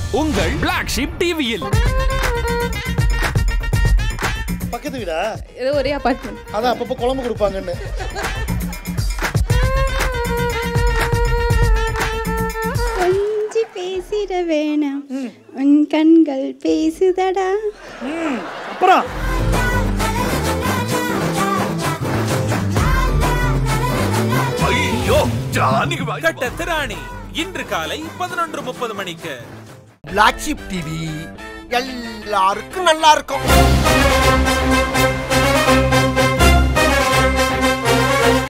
உங்கள் black ship டிவியில் பக்கத்து வீடா ஏதோ ஒரே அபார்ட்மெண்ட் அதான் அப்பப்போ குழம்பு கொடுப்பாங்கன்னு கொஞ்சி பேசிட வேணாம் உன் கண்கள் பேசுதடா ம், அப்புறம் ஐயோ ஜானி கட்ட திராணி இன்று காலை பதினொன்று முப்பது மணிக்கு பிளாக் ஷிப் டிவி எல்லாருக்கும் நல்லா இருக்கும்